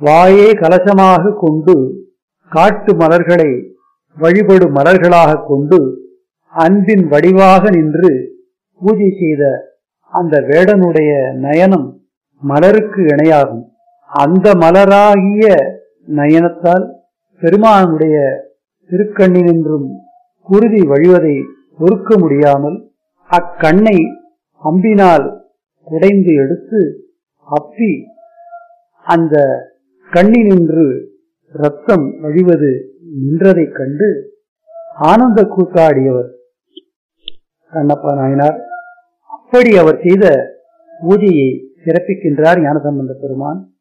வாயே கலசமாக கொண்டு காட்டு மலர்களை வழிபடு மலர்களாக கொண்டு அன்பின் வடிவாக நின்று பூஜை செய்த அந்த வேடனுடைய நயனம் மலருக்கு இணையாகும் அந்த மலராகிய நயனத்தால் பெருமானுடைய திருக்கண்ணினின்றும் குருதி வழிவதை பொறுக்க முடியாமல் அக்கண்ணை அம்பினால் குடைந்து எடுத்து அப்பி அந்த கண்ணினின்று ரத்தம் வழிவது நின்றதைக் கண்டு ஆனந்த கூத்தாடியவர் கண்ணப்பா நாயனார் அப்படி அவர் செய்த பூஜையை சிறப்பிக்கின்றார் ஞானசம்பந்த பெருமான்